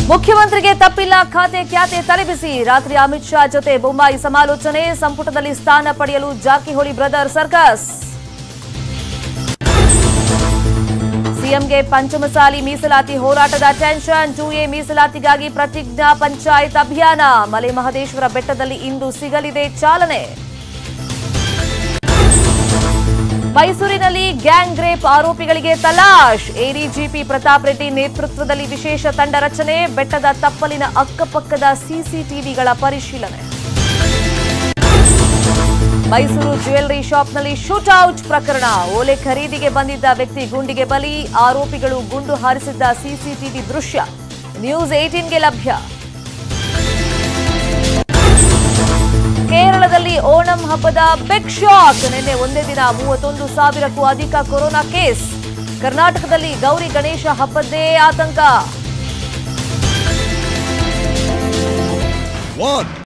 ಮುಖ್ಯಮಂತ್ರಿಗೆ ತಪ್ಪಿಲ್ಲ ಖಾತೆ ಖ್ಯಾತೆ ತಲೆಬಿಸಿ ರಾತ್ರಿ ಅಮಿತ್ ಶಾ ಜೊತೆ ಬೊಮ್ಮಾಯಿ ಸಮಾಲೋಚನೆ ಸಂಪುಟದಲ್ಲಿ ಸ್ಥಾನ ಪಡೆಯಲು ಜಾರಕಿಹೊಳಿ ಬ್ರದರ್ ಸರ್ಕಸ್ ಸಿಎಂಗೆ ಪಂಚಮಸಾಲಿ ಮೀಸಲಾತಿ ಹೋರಾಟದ ಟೆನ್ಷನ್ ಟೂ ಎ ಮೀಸಲಾತಿಗಾಗಿ ಪ್ರತಿಜ್ಞಾ ಪಂಚಾಯತ್ ಅಭಿಯಾನ ಮಲೆ ಮಹದೇಶ್ವರ ಬೆಟ್ಟದಲ್ಲಿ ಇಂದು ಸಿಗಲಿದೆ ಚಾಲನೆ ಮೈಸೂರಿನಲ್ಲಿ ಗ್ಯಾಂಗ್ ರೇಪ್ ಆರೋಪಿಗಳಿಗೆ ತಲಾಶ್ ಎಡಿಜಿಪಿ ಪ್ರತಾಪ್ ರೆಡ್ಡಿ ನೇತೃತ್ವದಲ್ಲಿ ವಿಶೇಷ ತಂಡ ರಚನೆ ಬೆಟ್ಟದ ತಪ್ಪಲಿನ ಅಕ್ಕಪಕ್ಕದ ಸಿಸಿಟಿವಿಗಳ ಪರಿಶೀಲನೆ ಮೈಸೂರು ಜ್ಯುವೆಲ್ಲರಿ ಶಾಪ್ನಲ್ಲಿ ಶೂಟ್ಔಟ್ ಪ್ರಕರಣ ಓಲೆ ಖರೀದಿಗೆ ಬಂದಿದ್ದ ವ್ಯಕ್ತಿ ಗುಂಡಿಗೆ ಬಲಿ ಆರೋಪಿಗಳು ಗುಂಡು ಹಾರಿಸಿದ್ದ ಸಿಸಿಟಿವಿ ದೃಶ್ಯ ನ್ಯೂಸ್ ಏಟೀನ್ಗೆ ಲಭ್ಯ ಕೇರಳದಲ್ಲಿ ಓಣಂ ಹಬ್ಬದ ಬಿಗ್ ಶಾಕ್ ನಿನ್ನೆ ಒಂದೇ ದಿನ ಮೂವತ್ತೊಂದು ಸಾವಿರಕ್ಕೂ ಅಧಿಕ ಕೊರೋನಾ ಕೇಸ್ ಕರ್ನಾಟಕದಲ್ಲಿ ಗೌರಿ ಗಣೇಶ ಹಬ್ಬದ್ದೇ ಆತಂಕ One.